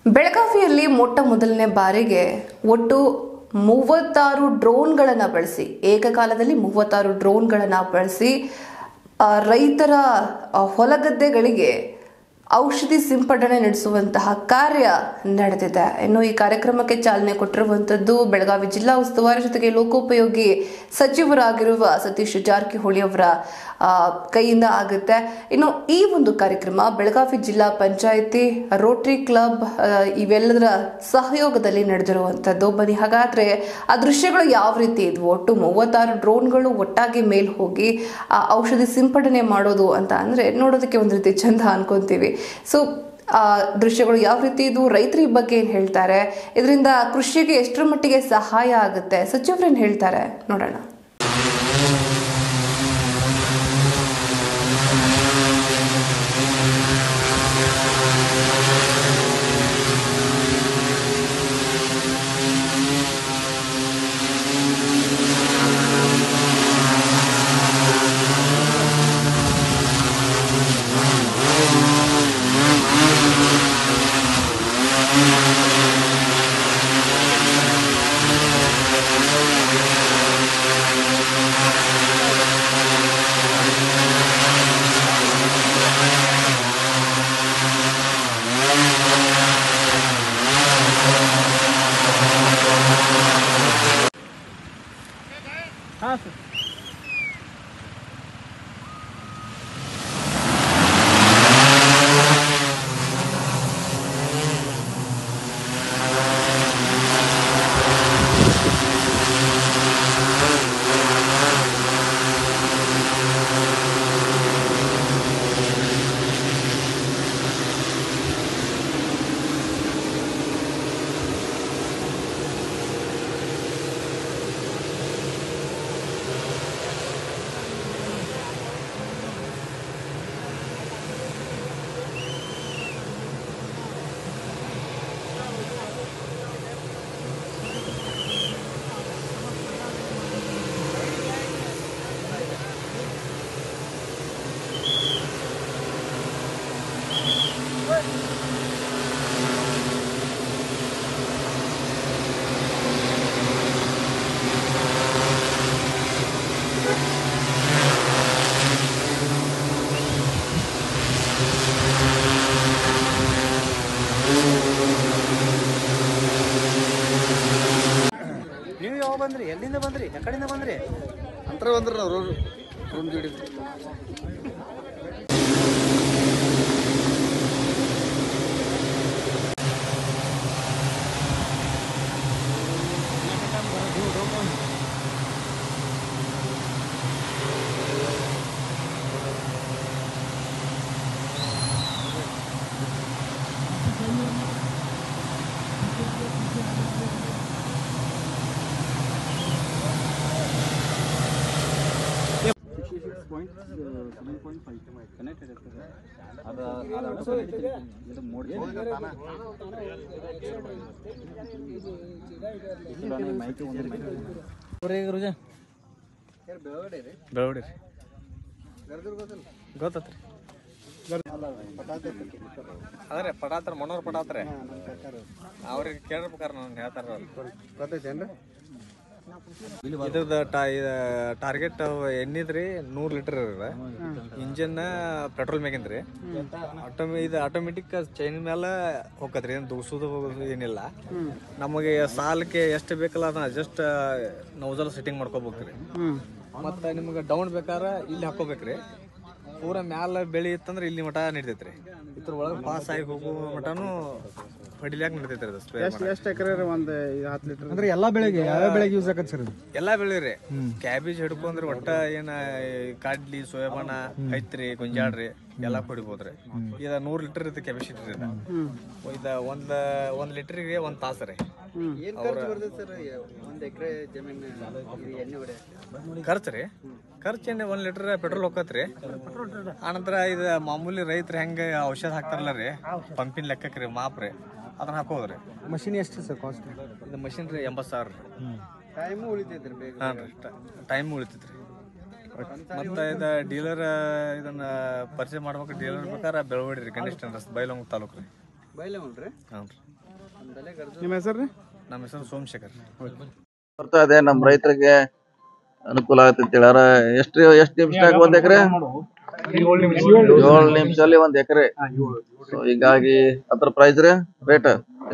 ಬೆಳಗಾವಿಯಲ್ಲಿ ಮೊಟ್ಟ ಮೊದಲನೇ ಬಾರಿಗೆ ಒಟ್ಟು ಮೂವತ್ತಾರು ಡ್ರೋನ್ಗಳನ್ನು ಬಳಸಿ ಏಕಕಾಲದಲ್ಲಿ ಮೂವತ್ತಾರು ಡ್ರೋನ್ಗಳನ್ನು ಬಳಸಿ ಆ, ರೈತರ ಆ, ಹೊಲಗದ್ದೆಗಳಿಗೆ ಔಷಧಿ ಸಿಂಪಡಣೆ ನಡೆಸುವಂತಹ ಕಾರ್ಯ ನಡೆದಿದೆ ಇನ್ನು ಈ ಕಾರ್ಯಕ್ರಮಕ್ಕೆ ಚಾಲನೆ ಕೊಟ್ಟಿರುವಂತದ್ದು ಬೆಳಗಾವಿ ಜಿಲ್ಲಾ ಉಸ್ತುವಾರಿ ಜೊತೆಗೆ ಲೋಕೋಪಯೋಗಿ ಸಚಿವರಾಗಿರುವ ಸತೀಶ್ ಜಾರಕಿಹೊಳಿ ಅವರ ಆ, ಕೈಯಿಂದ ಆಗುತ್ತೆ ಇನ್ನು ಈ ಒಂದು ಕಾರ್ಯಕ್ರಮ ಬೆಳಗಾವಿ ಜಿಲ್ಲಾ ಪಂಚಾಯಿತಿ ರೋಟರಿ ಕ್ಲಬ್ ಆ, ಇವೆಲ್ಲದರ ಸಹಯೋಗದಲ್ಲಿ ನಡೆದಿರುವಂತದ್ದು ಬನ್ನಿ ಹಾಗಾದ್ರೆ ಆ ದೃಶ್ಯಗಳು ಯಾವ ರೀತಿ ಇದ್ವು ಒಟ್ಟು ಮೂವತ್ತಾರು ಡ್ರೋನ್ಗಳು ಒಟ್ಟಾಗಿ ಮೇಲ್ ಹೋಗಿ ಆ ಔಷಧಿ ಸಿಂಪಡಣೆ ಮಾಡೋದು ಅಂತ ಅಂದ್ರೆ ನೋಡೋದಕ್ಕೆ ಒಂದು ರೀತಿ ಚಂದ ಅನ್ಕೊಂತೀವಿ ಸೊ ಆ ದೃಶ್ಯಗಳು ಯಾವ ರೀತಿ ಇದು ರೈತರ ಈ ಬಗ್ಗೆ ಏನ್ ಹೇಳ್ತಾರೆ ಇದರಿಂದ ಕೃಷಿಗೆ ಎಷ್ಟರ ಮಟ್ಟಿಗೆ ಸಹಾಯ ಆಗುತ್ತೆ ಸಚಿವರೇನ್ ಹೇಳ್ತಾರೆ ನೋಡೋಣ ಹಾಂ ಸರ್ ನೀವು ಯಾವ ಬಂದ್ರಿ ಎಲ್ಲಿಂದ ಬಂದ್ರಿ ಎಕಡಿಂದ ಬಂದ್ರಿ ಅಂತರ ಬಂದ್ರ ಅವ್ರು ರೂಮ್ ಜೋಡಿ ರುಜ ಬೆಳವಡಿ ರೀ ಗೊತ್ತತ್ರಿ ಅದ್ರಿ ಪಟಾತ್ರ ಮನೋರ್ ಪಟಾತ್ರೆ ಅವ್ರಿಗೆ ಕೇಳ್ಬೇಕಾರ ನಾನು ಹೇಳ್ತಾರ ಗೊತ್ತೈತೇನ್ರಿ ಇದ್ರದ್ದು ಟಾರ್ಗೆಟ್ ಎಣ್ಣಿದ್ರಿ ನೂರ್ ಲೀಟರ್ ಇರ ಇಂಜಿನ್ ಪೆಟ್ರೋಲ್ ಮ್ಯಾಗಿಂದ್ರಿ ಆಟೋಮಿ ಇದು ಆಟೋಮೆಟಿಕ್ ಚೈನ್ ಮೇಲೆ ಹೋಗತ್ರಿ ಏನು ದೂಸೋದು ಹೋಗೋದು ಏನಿಲ್ಲ ನಮಗೆ ಸಾಲಕ್ಕೆ ಎಷ್ಟು ಬೇಕಲ್ಲ ಅದನ್ನ ಜಸ್ಟ್ ನೌಜಲ್ ಸೆಟ್ಟಿಂಗ್ ಮಾಡ್ಕೋಬೇಕ್ರಿ ಮತ್ತೆ ನಿಮ್ಗೆ ಡೌನ್ ಬೇಕಾರ ಇಲ್ಲಿ ಹಾಕೋಬೇಕ್ರಿ ಪೂರ ಮ್ಯಾಲ ಬೆಳಿ ಇತ್ತಂದ್ರೆ ಇಲ್ಲಿ ಮಟ ನಡಿತೈತ್ರಿ ಇದ್ರ ಒಳಗೆ ಪಾಸ್ ಆಗಿ ಹೋಗೋ ಮಟನು ಹೊಡಿಲಿಕ್ಕೆ ನಡಿತೈತ್ರಿ ಅದು ಸ್ಪ್ರೇ ಎಷ್ಟು ಎಷ್ಟು ಎಕರೆ ಒಂದು ಹತ್ತು ಲೀಟರ್ ಅಂದ್ರೆ ಎಲ್ಲಾ ಬೆಳೆಗೆ ಯಾವ ಬೆಳೆಗೆ ಯೂಸ್ ಆಗತ್ತೆ ಸರ್ ಇದು ಎಲ್ಲಾ ಬೆಳಿರಿ ಕ್ಯಾಬೇಜ್ ಹಿಡ್ಕೊಂಡ್ರಿ ಒಟ್ಟ ಏನ ಈ ಕಾಡ್ಲಿ ಸೋಯಾಬಾನ ಐತ್ರಿ ಗೊಂಜಾಳ್ರಿ ಎಲ್ಲಾ ಹೊಡಿಬೋದ್ರಿ ಇದ ನೂರ್ ಲೀಟರ್ ಇರುತ್ತೆ ಕೆಪಾಸಿಟಿ ಇದ ಇದ ಒಂದ್ ಒಂದ್ ಲೀಟರ್ಗೆ ಒಂದ್ ತಾಸ ರೀ ಏನು ಖರ್ಚು ಬರ್ತೈತೆ ಸರ್ ಒಂದು ಎಕರೆ ಜಮೀನು ಇದು ಎಣ್ಣೆ ಹೊಡೆ ಖರ್ಚು ರೀ ಖರ್ಚು ಏನ್ ಒಂದ್ ಲೀಟರ್ ಪೆಟ್ರೋಲ್ ಹೋಗತ್ರಿ ಆನಂತರ ಇದ ಮಾಮೂಲಿ ರೈತರು ಹೆಂಗ ಔಷಧ ಹಾಕ್ತಾರಲ್ಲ ರೀ ಪಂಪಿನ ಲೆಕ್ಕಕ್ಕೆ ರೀ ಮಾಪ್ ರೀ ಅದನ್ನ ಹಾಕೋದ್ರಿ ಮಷಿನ್ ಎಷ್ಟು ಸರ್ ಕಾಸ್ಟ್ ಇದು ಮಷಿನ್ ರೀ ಎಂಬತ್ತು ಸಾವಿರ ರೀ ಟೈಮು ಉಳಿತೈತ್ರಿ ಬೇಗ ಹಾಂ ರೀ ಟೈಮ್ ಉಳಿತೈತ್ರಿ ಮತ್ತೆ ಇದು ಡೀಲರ್ ಇದನ್ನ ಪರಿಚಯ ಮಾಡ್ಬೇಕು ಡೀಲರ್ ಬೇಕಾದ್ರೆ ಬೆಳವಡಿ ರೀ ಗಣೇಶ್ ಟೆಂಡರ್ಸ್ ಬೈಲೊಂಗ್ ತಾಲೂಕು ರೀ ಬೈಲೆ ಮಾಡ್ರಿ ಹ್ಞೂ ರೀ ನಮ್ದಲ್ಲೇ ಗರ್ಜು ನಿಮ್ಮ ಹೆಸರು ರೀ ನಮ್ಮ ಹೆಸರು ಸೋಮಶೇಖರ್ ಬರ್ತಾ ಇದೆ ನಮ್ಮ ರೈತರಿಗೆ ಅನುಕೂಲ ಆಗತ್ತೆ ಅಂತ ಹೇಳ್ಯಾರ ಎಷ್ಟು ಎಷ್ಟು ನಿಮಿಷದಾಗ ಒಂದ್ ಎಕರೆ ಏಳು ನಿಮಿಷದಲ್ಲಿ ಒಂದ್ ಎಕರೆ ಸೊ ಹೀಗಾಗಿ ಅದ್ರ ಪ್ರೈಸ್ ರೀ ರೇಟ್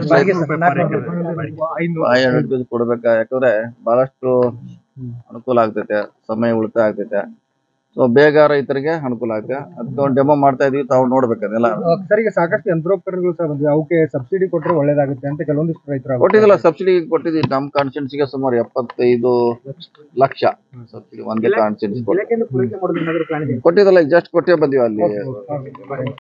ಫೈವ್ ಹಂಡ್ರೆಡ್ ಕೊಡ್ಬೇಕ ಯಾಕಂದ್ರೆ ಬಹಳಷ್ಟು ಅನುಕೂಲ ಆಗ್ತೈತೆ ಸಮಯ ಉಳಿತಾಯ ಆಗ್ತೈತೆ ಸೊ ಬೇಗ ರೈತರಿಗೆ ಅನುಕೂಲ ಆಗುತ್ತೆ ಅದಕ್ಕೆ ಒಂದು ಡೆಮೋ ಮಾಡ್ತಾ ಇದೀವಿ ತಾವು ನೋಡ್ಬೇಕು ಅದೆಲ್ಲ ಸರ್ ಈಗ ಸಾಕಷ್ಟು ಯಂತ್ರೋಪಕರಣಗಳು ಸರ್ ಬಂದಿವೆ ಅವಕ್ಕೆ ಸಬ್ಸಿಡಿ ಕೊಟ್ಟರೆ ಒಳ್ಳೇದಾಗುತ್ತೆ ಅಂತ ಕೆಲವೊಂದಿಷ್ಟು ರೈತರು ಕೊಟ್ಟಿದ್ದಿಲ್ಲ ಸಬ್ಸಿಡಿ ಕೊಟ್ಟಿದ್ದೀವಿ ನಮ್ಮ ಕಾನ್ಸ್ಟಿಟ್ಯೂನ್ಸಿಗೆ ಸುಮಾರು ಎಪ್ಪತ್ತೈದು ಲಕ್ಷ ಸಬ್ಸಿಡಿ ಒಂದೇ ಕಾನ್ಸ್ಟಿಟ್ಯೂನ್ಸಿ ಇಲಾಖೆಯಿಂದ ಪೂರೈಕೆ ಮಾಡೋದು ಏನಾದ್ರು ಪ್ಲಾನ್ ಇದೆ ಕೊಟ್ಟಿದ್ದಲ್ಲ ಜಸ್ಟ್ ಕೊಟ್ಟೇ ಬಂದೀವಿ ಅಲ್ಲಿ